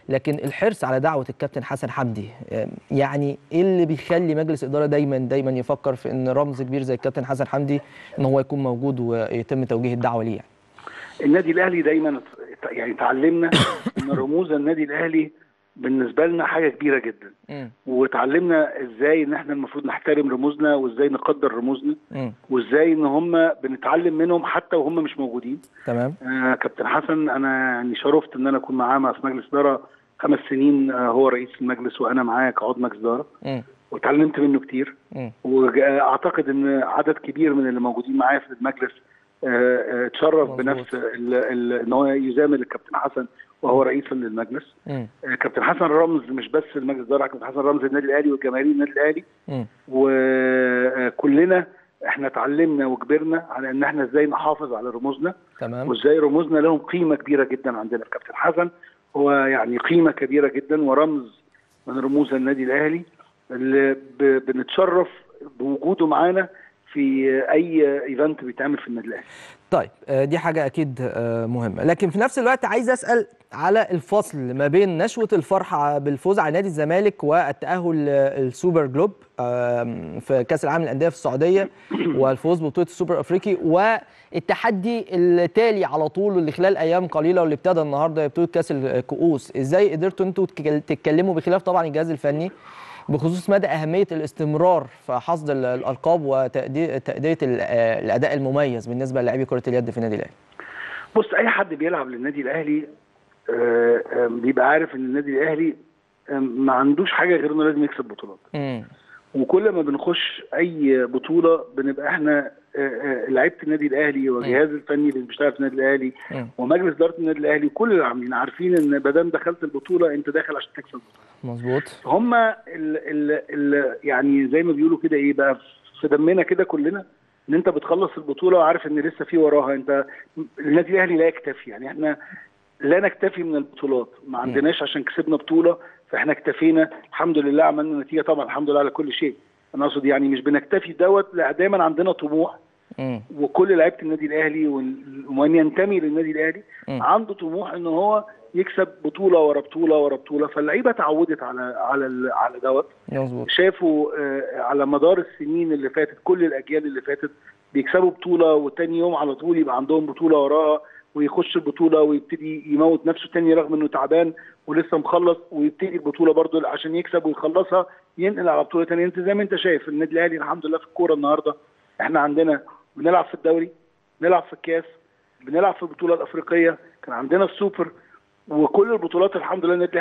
لكن الحرص على دعوه الكابتن حسن حمدي آه، يعني ايه اللي بيخلي مجلس اداره دايما دايما يفكر في ان رمز كبير زي الكابتن حسن حمدي ان هو يكون موجود ويتم توجيه الدعوه ليه يعني. النادي الاهلي دايما ات- يعني تعلمنا ان رموز النادي الاهلي بالنسبه لنا حاجه كبيره جدا مم. وتعلمنا ازاي ان احنا المفروض نحترم رموزنا وازاي نقدر رموزنا مم. وازاي ان هم بنتعلم منهم حتى وهم مش موجودين تمام آه كابتن حسن انا يعني شرفت ان انا اكون معاه مع في مجلس اداره خمس سنين آه هو رئيس المجلس وانا معاه كعضو مجلس اداره مم. وتعلمت منه كتير مم. واعتقد ان عدد كبير من اللي موجودين معايا في المجلس آه، آه، اتشرف مظبوط. بنفس ال- ال- ان هو يزامل الكابتن حسن وهو رئيسا للمجلس مم. آه، كابتن حسن رمز مش بس المجلس الاداره كابتن حسن رمز النادي الاهلي وجماهير النادي الاهلي مم. وكلنا احنا اتعلمنا وكبرنا على ان احنا ازاي نحافظ على رموزنا تمام وازاي رموزنا لهم قيمه كبيره جدا عندنا كابتن حسن هو يعني قيمه كبيره جدا ورمز من رموز النادي الاهلي اللي ب- بنتشرف بوجوده معانا في اي ايفنت بيتعمل في النادي الاهلي طيب آه، دي حاجة أكيد آه، مهمة لكن في نفس الوقت عايز أسأل على الفصل ما بين نشوة الفرحة بالفوز على نادي الزمالك والتأهل آه، السوبر جلوب آم، في كأس العالم للأندية في السعودية والفوز ببطولة السوبر الأفريقي والتحدي التالي على طول واللي خلال أيام قليلة واللي ابتدى النهاردة بطولة كأس الكؤوس إزاي قدرتوا أنتوا تتكل- تتكلموا بخلاف طبعا الجهاز الفني بخصوص مدى أهمية الاستمرار في حصد ال- الألقاب وتأدية تأدية ال- آه، الأداء المميز بالنسبة للاعبي كرة اليد في النادي الأهلي بص اي حد بيلعب للنادي الاهلي آه، آه، بيبقى عارف ان النادي الاهلي آه، ما عندوش حاجه غير انه لازم يكسب بطولات مم. وكل ما بنخش اي بطوله بنبقى احنا آه، آه، لعيبه النادي الاهلي والجهاز الفني اللي بيشتغل في النادي الاهلي مم. ومجلس اداره النادي الاهلي كل اللي عاملين عارفين ان ما دام دخلت البطوله انت داخل عشان تكسب البطوله مظبوط هم ال ال ال يعني زي ما بيقولوا كده ايه بقى في دمنا كده كلنا ان انت بتخلص البطوله وعارف ان لسه في وراها انت النادي الاهلي لا يكتفي يعني احنا لا نكتفي من البطولات ما عندناش عشان كسبنا بطوله فاحنا اكتفينا الحمد لله عملنا نتيجه طبعا الحمد لله على كل شيء انا اقصد يعني مش بنكتفي دوت لا دايما عندنا طموح مم. وكل لعيبه النادي الاهلي وال- ومن ينتمي للنادي الاهلي مم. عنده طموح ان هو يكسب بطوله ورا بطوله ورا بطوله فاللعيبه اتعودت على على ال- على دوت مظبوط شافوا آه، على مدار السنين اللي فاتت كل الاجيال اللي فاتت بيكسبوا بطوله وتاني يوم على طول يبقى عندهم بطوله وراها ويخش البطوله ويبتدي يموت نفسه تاني رغم انه تعبان ولسه مخلص ويبتدي البطوله برضه عشان يكسب ويخلصها ينقل على بطوله تانيه انت زي ما انت شايف النادي الاهلي الحمد لله في الكوره النهارده احنا عندنا بنلعب في الدوري بنلعب في الكاس بنلعب في البطوله الافريقيه كان عندنا السوبر وكل البطولات الحمد لله النادي